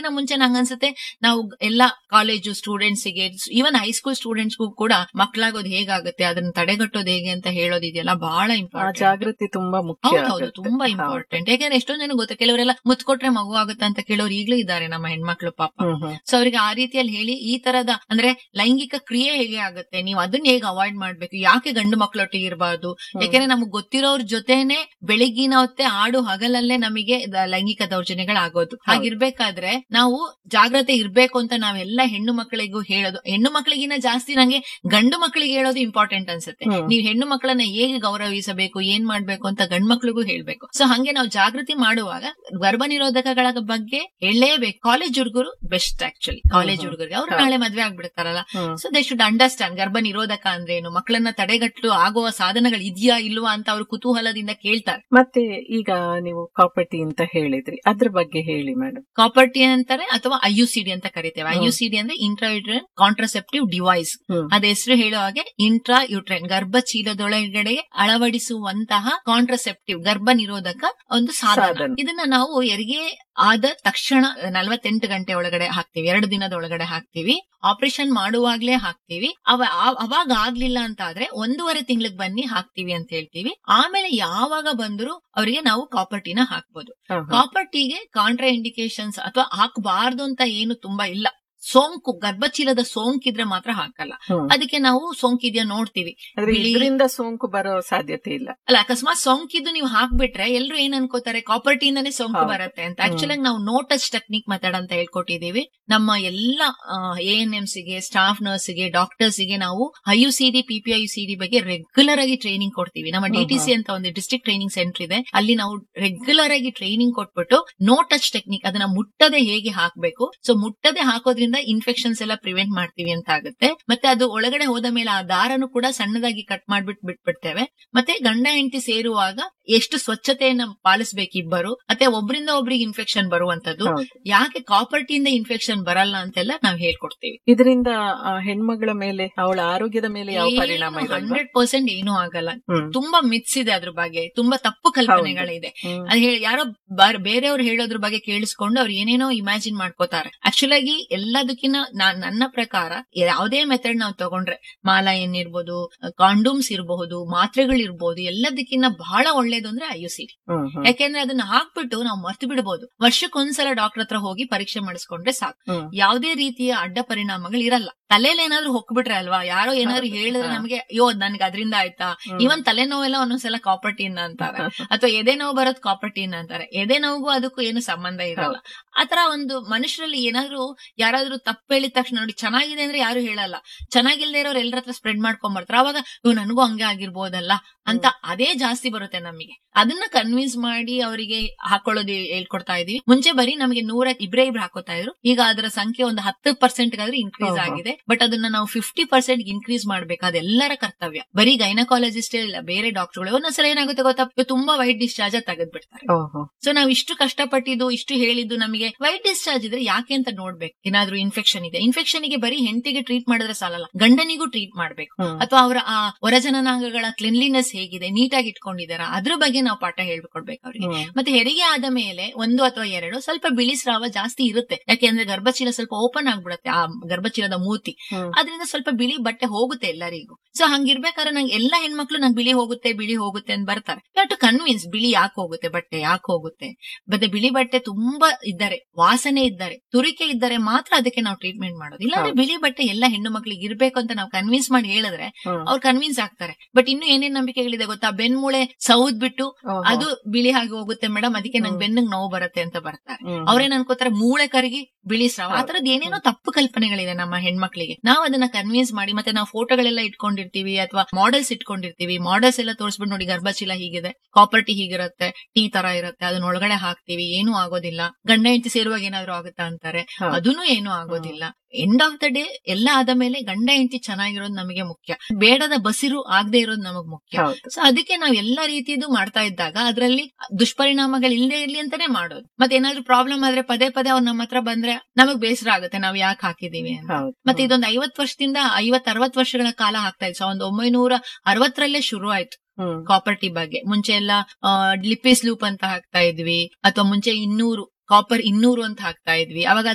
ಅದಕ್ಕಿಂತ ಮುಂಚೆ ನಂಗೆ ಅನ್ಸುತ್ತೆ ನಾವು ಎಲ್ಲಾ ಕಾಲೇಜು ಸ್ಟೂಡೆಂಟ್ಸ್ ಗೆ ಈವನ್ ಹೈಸ್ಕೂಲ್ ಸ್ಟೂಡೆಂಟ್ಸ್ಗೂ ಕೂಡ ಮಕ್ಕಳಾಗೋದು ಹೇಗಾಗುತ್ತೆ ಅದನ್ನ ತಡೆಗಟ್ಟೋದು ಹೇಗೆ ಅಂತ ಹೇಳೋದಿದೆಯಲ್ಲ ಬಹಳ ಆ ಇಂಪಾರ್ಟೆಂಟ್ ಜಾಗೃತಿ ತುಂಬಾ ಮುಖ್ಯ ಹೌದೌದು ಆಗುತ್ತೆ. ತುಂಬಾ ಹೌದು. ಇಂಪಾರ್ಟೆಂಟ್ ಯಾಕಂದ್ರೆ ಎಷ್ಟೊಂದ್ ಜನ ಗೊತ್ತಾ ಕೆಲವರೆಲ್ಲ ಮುತ್ಕೊಟ್ರೆ ಮಗು ಆಗುತ್ತೆ ಅಂತ ಕೇಳೋರು ಈಗ್ಲೂ ಇದ್ದಾರೆ ನಮ್ಮ ಹೆಣ್ಮಕ್ಳು ಪಾಪ ಹ್ಮ್ ಹ್ಮ್ ಸೊ ಅವರಿಗೆ ಆ ರೀತಿಯಲ್ಲಿ ಹೇಳಿ ಈ ತರದ ಅಂದ್ರೆ ಲೈಂಗಿಕ ಕ್ರಿಯೆ ಹೇಗೆ ಆಗುತ್ತೆ ನೀವು ಅದನ್ನ ಹೇಗೆ ಅವಾಯ್ಡ್ ಮಾಡ್ಬೇಕು ಯಾಕೆ ಗಂಡು ಮಕ್ಕಳೊಟ್ಟಿಗೆ ಇರಬಾರ್ದು ಯಾಕೆಂದ್ರೆ ನಮಗ್ ಗೊತ್ತಿರೋರ್ ಜೊತೆನೆ ಬೆಳಿಗ್ಗಿನ ಹೊತ್ತೆ ಆಡು ಹಗಲಲ್ಲೇ ನಮಗೆ ದ- ಲೈಂಗಿಕ ದೌರ್ಜನ್ಯಗಳಾಗೋದು ಹಾಗಿರ್ಬೇಕಾದ್ರೆ ನಾವು ಜಾಗ್ರತೆ ಇರ್ಬೇಕು ಅಂತ ನಾವೆಲ್ಲ ಹೆಣ್ಣು ಮಕ್ಕಳಿಗೂ ಹೇಳೋದು ಹೆಣ್ಣು ಮಕ್ಕಳಿಗಿನ ಜಾಸ್ತಿ ನಂಗೆ ಗಂಡು ಮಕ್ಕಳಿಗೆ ಹೇಳೋದು ಇಂಪಾರ್ಟೆಂಟ್ ಅನ್ಸುತ್ತೆ ಹ್ಮ್. ನೀವು ಹೆಣ್ಣು ಮಕ್ಕಳನ್ನ ಹೇಗೆ ಗೌರವಿಸಬೇಕು ಏನ್ ಮಾಡ್ಬೇಕು ಅಂತ ಗಂಡು ಮಕ್ಳಿಗೂ ಹೇಳ್ಬೇಕು ಸೊ ಹಂಗೆ ನಾವು ಜಾಗೃತಿ ಮಾಡುವಾಗ ಗರ್ಭ ನಿರೋಧಕಗಳ ಬಗ್ಗೆ ಹೇಳಲೇಬೇಕು ಕಾಲೇಜ್ ಹುಡುಗರು ಬೆಸ್ಟ್ ಆಕ್ಚುಲಿ ಕಾಲೇಜ್ ಹ್ಮ್. ಹುಡುಗರಿಗೆ ಅವ್ರು ಹೌದು. ನಾಳೆ ಮದ್ವೆ ಆಗ್ಬಿಡ್ತಾರಲ್ಲ ಹ್ಮ್. ಸೊ ದೇ ಶುಡ್ ಅಂಡರ್ಸ್ಟ್ಯಾಂಡ್ ಗರ್ಭ ನಿರೋಧಕ ಅಂದ್ರೇನು ಮಕ್ಕಳನ್ನ ತಡೆಗಟ್ಟಲು ಆಗುವ ಸಾಧನಗಳು ಇದೆಯಾ ಇಲ್ವಾ ಅಂತ ಅವರು ಕುತೂಹಲದಿಂದ ಕೇಳ್ತಾರೆ ಮತ್ತೆ ಈಗ ನೀವು ಕಾಪರ್ಟಿ ಅಂತ ಹೇಳಿದ್ರಿ ಅದ್ರ ಬಗ್ಗೆ ಹೇಳಿ ಮೇಡಮ್ ಕಾಪರ್ಟಿ ಅಂತಾರೆ ಅಥವಾ ಐಯುಸಿಡಿ ಅಂತ ಕರಿತೇವೆ ಹ್ಮ್. ಐಯುಸಿಡಿ ಅಂದ್ರೆ ಇಂಟ್ರಾ ಯುಟ್ರೈನ್ ಕಾಂಟ್ರಸೆಪ್ಟಿವ್ ಡಿವೈಸ್ ಹ್ಮ್. ಅದ ಹೆಸರು ಹೇಳೋ ಹಾಗೆ ಇಂಟ್ರಾ ಯುಟ್ರೈನ್ ಗರ್ಭ ಚೀಲದೊಳಗಡೆ ಅಳವಡಿಸುವಂತಹ ಕಾಂಟ್ರಸೆಪ್ಟಿವ್ ಗರ್ಭ ನಿರೋಧಕ ಒಂದು ಸಾಧನ ಸಾಧನ. ಇದನ್ನ ನಾವು ಹೆರಿಗೆ ಆದ ತಕ್ಷಣ ನಲವತ್ತೆಂಟು ಗಂಟೆ ಒಳಗಡೆ ಹಾಕ್ತಿವಿ ಎರಡು ದಿನದ ಒಳಗಡೆ ಹಾಕ್ತಿವಿ ಆಪರೇಷನ್ ಮಾಡುವಾಗ್ಲೇ ಹಾಕ್ತಿವಿ ಅವ ಆ- ಅವಾಗ ಆಗ್ಲಿಲ್ಲ ಅಂತ ಆದ್ರೆ ಒಂದೂವರೆ ತಿಂಗಳಿಗೆ ಬನ್ನಿ ಹಾಕ್ತಿವಿ ಅಂತ ಹೇಳ್ತೀವಿ ಆಮೇಲೆ ಯಾವಾಗ ಬಂದ್ರು ಅವರಿಗೆ ನಾವು ಕಾಪರ್ಟಿನ ಹಾಕ್ಬೋದು ಹಾ, ಹಾ. ಕಾಪರ್ಟಿಗೆ ಕಾಂಟ್ರಾ ಇಂಡಿಕೇಶನ್ಸ್ ಅಥವಾ ಹಾಕಬಾರ್ದು ಅಂತ ಏನು ತುಂಬಾ ಇಲ್ಲ ಸೋಂಕು ಗರ್ಭಚೀಲದ ಸೋಂಕಿದ್ರೆ ಮಾತ್ರ ಹಾಕಲ್ಲ ಹ್ಮ್. ಅದಕ್ಕೆ ನಾವು ಸೋಂಕಿದ್ಯಾ ನೋಡ್ತೀವಿ ಆದ್ರೆ ಬಿಳಿ- ಇದರಿಂದ ಸೋಂಕು ಬರೋ ಸಾಧ್ಯತೆ ಇಲ್ಲ ಅಲ್ಲ ಅಕಸ್ಮಾತ್ ಸೋಂಕಿದ್ದು ನೀವು ಹಾಕ್ಬಿಟ್ರೆ ಎಲ್ರು ಏನ್ ಅನ್ಕೋತಾರೆ ಕಾಪರ್ಟಿಯಿಂದಾನೇ ಸೋಂಕು ಹೌದು. ಬರುತ್ತೆ ಅಂತ ಆಕ್ಚುಲಿ ನಾವು ನೋ ಟಚ್ ಟೆಕ್ನಿಕ್ ಮೆಥಡ್ ಅಂತ ಹೇಳ್ಕೊಟ್ಟಿದೀವಿ ನಮ್ಮ ಎಲ್ಲ ಎ ಎನ್ ಎಂ ಗೆ ಸ್ಟಾಫ್ ನರ್ಸ್ ಗೆ ಡಾಕ್ಟರ್ಸ್ ಗೆ ನಾವು ಐಯುಸಿಡಿ ಪಿಪಿಐಯುಸಿಡಿ ಬಗ್ಗೆ ರೆಗ್ಯುಲರ್ ಆಗಿ ಟ್ರೈನಿಂಗ್ ಕೊಡ್ತೀವಿ ನಮ್ಮ ಡಿ ಟಿ ಸಿ ಅಂತ ಒಂದು ಡಿಸ್ಟ್ರಿಕ್ಟ್ ಟ್ರೈನಿಂಗ್ ಸೆಂಟರ್ ಇದೆ ಅಲ್ಲಿ ನಾವು ರೆಗ್ಯುಲರ್ ಆಗಿ ಟ್ರೈನಿಂಗ್ ಕೊಟ್ಬಿಟ್ಟು ನೋ ಟಚ್ ಟೆಕ್ನಿಕ್ ಅದನ್ನ ಮುಟ್ಟದೆ ಹೇಗೆ ಹಾಕ್ಬೇಕು ಸೊ ಮುಟ್ಟದೆ ಹಾಕೋದ್ರಿಂದ ಇನ್ಫೆಕ್ಷನ್ಸ್ ಎಲ್ಲ ಪ್ರಿವೆಂಟ್ ಮಾಡ್ತೀವಿ ಅಂತ ಆಗುತ್ತೆ ಮತ್ತೆ ಅದು ಒಳಗಡೆ ಹೋದ ಮೇಲೆ ಆ ದಾರನು ಕೂಡ ಸಣ್ಣದಾಗಿ ಕಟ್ ಮಾಡ್ಬಿಟ್ಟು ಬಿಟ್ಬಿಡ್ತೇವೆ ಮತ್ತೆ ಗಂಡ ಹೆಂಡತಿ ಸೇರುವಾಗ ಎಷ್ಟು ಸ್ವಚ್ಛತೆಯನ್ನ ಪಾಲಿಸ್ಬೇಕು ಇಬ್ಬರು ಮತ್ತೆ ಒಬ್ರಿಂದ ಒಬ್ರಿಗೆ ಇನ್ಫೆಕ್ಷನ್ ಬರುವಂತದ್ದು ಹೌದು. ಯಾಕೆ ಕಾಪರ್ಟಿಯಿಂದ ಇನ್ಫೆಕ್ಷನ್ ಬರಲ್ಲ ಅಂತೆಲ್ಲ ನಾವು ಹೇಳ್ಕೊಡ್ತೀವಿ ಇದರಿಂದ ಆ ಹೆಣ್ಮಗಳ ಮೇಲೆ ಅವಳ ಆರೋಗ್ಯದ ಮೇಲೆ ಯಾವ ಪರಿಣಾಮ ಇರಲ್ವಾ ಹಂಡ್ರೆಡ್ ಪರ್ಸೆಂಟ್ ಏನೂ ಆಗಲ್ಲ ಹ್ಮ್. ತುಂಬಾ ಮಿತ್ಸ್ ಇದೆ ಅದ್ರ ಬಗ್ಗೆ ತುಂಬಾ ತಪ್ಪು ಕಲ್ಪನೆಗಳಿದೆ ಹ್ಮ್. ಅದ್ ಹೇಳಿ ಯಾರೋ ಬಾರ್- ಬೇರೆಯವ್ರು ಹೇಳೋದ್ರ ಬಗ್ಗೆ ಕೇಳಿಸ್ಕೊಂಡು ಅವ್ರು ಏನೇನೋ ಇಮ್ಯಾಜಿನ್ ಮಾಡ್ಕೋತಾರೆ ಆಕ್ಚುಲ್ ಆಗಿ ಎಲ್ಲದಕ್ಕಿಂತ ನಾನ್- ನನ್ನ ಪ್ರಕಾರ ಯಾವುದೇ ಮೆಥಡ್ ನಾವು ತಗೊಂಡ್ರೆ ಮಾಲ ಏನಿರ್ಬೋದು ಕಾಂಡೂಮ್ಸ್ ಇರಬಹುದು ಮಾತ್ರೆಗಳಿರ್ಬೋದು ಎಲ್ಲದಕ್ಕಿಂತ ಬಹಳ ಒಳ್ಳೇದು ಅಂದ್ರೆ ಐಯುಸಿಡಿ ಹ್ಮ್, ಹ್ಮ್. ಯಾಕೆಂದ್ರೆ ಅದನ್ನ ಹಾಕ್ಬಿಟ್ಟು ನಾವು ಮರ್ತು ಬಿಡಬಹುದು ವರ್ಷಕ್ಕೊಂದ್ಸಲ ಡಾಕ್ಟರ್ ಹತ್ರ ಹೋಗಿ ಪರೀಕ್ಷೆ ಮಾಡಿಸ್ಕೊಂಡ್ರೆ ಸಾಕು ಹ್ಮ್. ಯಾವುದೇ ರೀತಿಯ ಅಡ್ಡ ಪರಿಣಾಮಗಳು ಇರಲ್ಲ ತಲೆಯಲ್ಲಿ ಏನಾದ್ರು ಹೊಕ್ಬಿಟ್ರೆ ಅಲ್ವಾ ಯಾರೋ ಏನಾದ್ರು ಹೌದು. ಹೇಳಿದ್ರೆ ಹಾ. ನಮಗೆ ಅಯ್ಯೋ ನನ್ಗೆ ಅದರಿಂದ ಆಯ್ತಾ ಹ್ಮ್. ಇವನ್ ತಲೆನೋವೆಲ್ಲ ಒಂದೊಂದ್ಸಲ ಕಾಪರ್ಟಿಯಿಂದ ಅಂತಾರೆ ಅಥವಾ ಎದೆ ನೋವು ಬರೋದು ಕಾಪರ್ಟಿಯಿಂದ ಅಂತಾರೆ ಎದೆ ನೋವಿಗೂ ಅದಕ್ಕೂ ಏನು ಸಂಬಂಧ ಇರಲ್ಲ ಆತರ ಒಂದು ಮನುಷ್ಯರಲ್ಲಿ ಏನಾದ್ರು ಯಾರಾದ್ರೂ ತಪ್ಪು ಹೇಳಿದ ತಕ್ಷಣ ನೋಡಿ ಚೆನ್ನಾಗಿದೆ ಅಂದ್ರೆ ಯಾರು ಹೇಳಲ್ಲ ಚೆನ್ನಾಗಿಲ್ದೇ ಇರೋರು ಎಲ್ಲರ ಹತ್ರ ಸ್ಪ್ರೆಡ್ ಮಾಡ್ಕೊಂಡ್ ಬರ್ತಾರೆ ಅವಾಗ ಇವ್ ನನಗೂ ಹಂಗೆ ಆಗಿರ್ಬೋದಲ್ಲ ಅಂತ ಅದೇ ಜಾಸ್ತಿ ಬರುತ್ತೆ ನಮಗೆ ಅದನ್ನ ಕನ್ವಿನ್ಸ್ ಮಾಡಿ ಅವರಿಗೆ ಹಾಕೊಳ್ಳೋದು ಹೇಳ್ಕೊಡ್ತಾ ಇದೀವಿ ಮುಂಚೆ ಬರೀ ನಮಗೆ ನೂರ ಇಬ್ರೇ ಇಬ್ರು ಹಾಕೋತಾ ಇದ್ರು ಈಗ ಅದರ ಸಂಖ್ಯೆ ಒಂದು ಹತ್ತು ಪರ್ಸೆಂಟ್ ಆದ್ರೂ ಇನ್ಕ್ರೀಸ್ ಓಹೋ. ಆಗಿದೆ ಬಟ್ ಅದನ್ನ ನಾವು ಫಿಫ್ಟಿ ಪರ್ಸೆಂಟ್ ಇನ್ಕ್ರೀಸ್ ಮಾಡ್ಬೇಕು ಅದೆಲ್ಲರ ಕರ್ತವ್ಯ ಬರೀ ಗೈನಕಾಲಜಿಸ್ಟ್ ಇಲ್ಲ ಬೇರೆ ಡಾಕ್ಟರ್ಗಳು ಒಂದೊಂದ್ಸಲ ಏನಾಗುತ್ತೆ ಗೊತ್ತಾ ಇವ್ರು ತುಂಬಾ ವೈಟ್ ಡಿಸ್ಚಾರ್ಜ್ ತೆಗೆದ್ ಬಿಡ್ತಾರೆ ಓಹೋ ಸೊ ನಾವು ಇಷ್ಟು ಕಷ್ಟಪಟ್ಟಿದ್ದು ಇಷ್ಟು ಹೇಳಿದ್ದು ನಮಗೆ ವೈಟ್ ಡಿಸ್ಚಾರ್ಜ್ ಇದ್ರೆ ಯಾಕೆ ಅಂತ ನೋಡ್ಬೇಕು ಏನಾದ್ರೂ ಇನ್ಫೆಕ್ಷನ್ ಇದೆ ಇನ್ಫೆಕ್ಷನ್ ಗೆ ಬರೀ ಹೆಂಡತಿಗೆ ಟ್ರೀಟ್ ಮಾಡಿದ್ರೆ ಸಾಲಲ್ಲ ಗಂಡನಿಗೂ ಟ್ರೀಟ್ ಮಾಡ್ಬೇಕು ಹ್ಮ್. ಅಥವಾ ಅವರ ಆ ಹೊರಜನನಾಂಗಗಳ ಕ್ಲಿನ್ಲಿನೆಸ್ ಹೇಗಿದೆ ನೀಟಾಗಿ ಇಟ್ಕೊಂಡಿದಾರ ಅದ್ರ ಬಗ್ಗೆ ನಾವು ಪಾಠ ಹೇಳ್ಕೊಡ್ಬೇಕು ಅವ್ರಿಗೆ ಹ್ಮ್. ಮತ್ತೆ ಹೆರಿಗೆ ಆದ ಮೇಲೆ ಒಂದು ಅಥವಾ ಎರಡು ಸ್ವಲ್ಪ ಬಿಳಿ ಸ್ರಾವ ಜಾಸ್ತಿ ಇರುತ್ತೆ ಯಾಕೆಂದ್ರೆ ಗರ್ಭಚೀಲ ಸ್ವಲ್ಪ ಓಪನ್ ಆಗ್ಬಿಡುತ್ತೆ ಆ ಗರ್ಭಚೀಲದ ಮೂತಿ ಹ್ಮ್. ಅದರಿಂದ ಸ್ವಲ್ಪ ಬಿಳಿ ಬಟ್ಟೆ ಹೋಗುತ್ತೆ ಎಲ್ಲರಿಗೂ ಸೊ ಹಂಗಿರ್ಬೇಕಾದ್ರೆ ನಂಗೆ ಎಲ್ಲಾ ಹೆಣ್ಮಕ್ಳು ನಂಗೆ ಬಿಳಿ ಹೋಗುತ್ತೆ ಬಿಳಿ ಹೋಗುತ್ತೆ ಅಂತ ಬರ್ತಾರೆ ಯು ಟು ಕನ್ವಿನ್ಸ್ ಬಿಳಿ ಯಾಕೆ ಹೋಗುತ್ತೆ ಬಟ್ಟೆ ಯಾಕೆ ಹೋಗುತ್ತೆ ಮತ್ತೆ ಬಿಳಿ ಬಟ್ಟೆ ತುಂಬಾ ಇದ್ದಾರೆ ವಾಸನೆ ಇದ್ದಾರೆ ತುರಿಕೆ ಇದ್ದಾರೆ ಮಾತ್ರ ಅದಕ್ಕೆ ನಾವು ಟ್ರೀಟ್ಮೆಂಟ್ ಮಾಡೋದು ಇಲ್ಲಾಂದ್ರೆ ಹೌದು. ಬಿಳಿ ಬಟ್ಟೆ ಎಲ್ಲ ಹೆಣ್ಣು ಮಕ್ಳಿಗೆ ಇರ್ಬೇಕು ಅಂತ ನಾವು ಕನ್ವಿನ್ಸ್ ಮಾಡಿ ಹೇಳಿದ್ರೆ ಹ್ಮ್. ಅವ್ರು ಕನ್ವಿನ್ಸ್ ಆಗ್ತಾರೆ ಬಟ್ ಇನ್ನು ಏನೇನ್ ನಂಬಿಕೆಗಳಿದೆ ಗೊತ್ತಾ ಬೆನ್ಮೂಳೆ ಸೌದ್ ಬಿಟ್ಟು ಓಹೋ. ಅದು ಬಿಳಿ ಆಗಿ ಹೋಗುತ್ತೆ ಮೇಡಮ್ ಅದಕ್ಕೆ ನಂಗೆ ಹ್ಮ್. ಬೆನ್ನಿಗೆ ನೋವು ಬರುತ್ತೆ ಅಂತ ಬರ್ತಾರೆ ಹ್ಮ್. ಅವ್ರೇನ್ ಅನ್ಕೋತಾರೆ ಮೂಳೆ ಕರಗಿ ಬಿಳಿ ಸ್ರಾವ ಹೌದು. ಆತರದ್ ಏನೇನೋ ತಪ್ಪು ಕಲ್ಪನೆಗಳಿದೆ ನಮ್ಮ ಹೆಣ್ಮಕ್ಳಿಗೆ ನಾವು ಅದನ್ನ ಕನ್ವಿನ್ಸ್ ಮಾಡಿ ಮತ್ತೆ ನಾವು ಫೋಟೋಗಳೆಲ್ಲ ಇಟ್ಕೊಂಡಿರ್ತೀವಿ ಅಥವಾ ಮಾಡೆಲ್ಸ್ ಇಟ್ಕೊಂಡಿರ್ತೀವಿ ಮಾಡೆಲ್ಸ್ ಎಲ್ಲ ತೋರಿಸ್ಬಿಟ್ಟು ನೋಡಿ ಗರ್ಭಚೀಲ ಹೀಗಿದೆ ಕಾಪರ್ಟಿ ಹೀಗಿರುತ್ತೆ ಟೀ ತರ ಇರುತ್ತೆ ಅದನ್ನ ಒಳಗಡೆ ಹಾಕ್ತಿವಿ ಏನೂ ಆಗೋದಿಲ್ಲ ಗಂಡ ಹೆಂಡತಿ ಸೇರುವಾಗ ಏನಾದ್ರು ಆಗುತ್ತಾ ಅಂತಾರೆ ಹೌದು. ಅದನ್ನು ಏನೂ ಆಗೋದಿಲ್ಲ ಎಂಡ್ ಆಫ್ ದ ಡೇ ಎಲ್ಲ ಆದ ಮೇಲೆ ಗಂಡ ಹೆಂಡತಿ ಚೆನ್ನಾಗಿರೋದು ನಮಗೆ ಮುಖ್ಯ ಬೇಡದ ಬಸಿರು ಆಗದೆ ಇರೋದು ನಮಗ್ ಮುಖ್ಯ ಹೌದು ಸೊ ಅದಕ್ಕೆ ನಾವು ಎಲ್ಲಾ ರೀತಿಯದು ಮಾಡ್ತಾ ಇದ್ದಾಗ ಅದರಲ್ಲಿ ದುಷ್ಪರಿಣಾಮಗಳು ಇಲ್ಲದೆ ಇರ್ಲಿ ಅಂತಾನೆ ಮಾಡೋದು ಮತ್ತೆ ಏನಾದ್ರು ಪ್ರಾಬ್ಲಮ್ ಆದ್ರೆ ಪದೇ ಪದೇ ಅವ್ರು ನಮ್ಮ ಹತ್ರ ಬಂದ್ರೆ ನಮಗ್ ಬೇಸರ ಆಗುತ್ತೆ ನಾವ್ ಯಾಕೆ ಹಾಕಿದೀವಿ ಅಂತ ಹೌದು ಮತ್ತೆ ಇದೊಂದು ಐವತ್ ವರ್ಷದಿಂದ ಐವತ್ ಅರವತ್ ವರ್ಷಗಳ ಕಾಲ ಆಗ್ತಾ ಇತ್ತು ಸಾವಿರದ ಒಂಬೈನೂರ ಅರವತ್ತರಲ್ಲೇ ಶುರು ಆಯ್ತು ಹ್ಮ್. ಕಾಪರ್ಟಿ ಬಗ್ಗೆ ಮುಂಚೆ ಎಲ್ಲ ಲಿಪಿಸ್ ಲೂಪ್ ಅಂತ ಹಾಕ್ತಾ ಇದ್ವಿ ಅಥವಾ ಮುಂಚೆ ಇನ್ನೂರು ಕಾಪರ್ ಇನ್ನೂರು ಅಂತ ಹಾಕ್ತಾ ಇದ್ವಿ ಅವಾಗ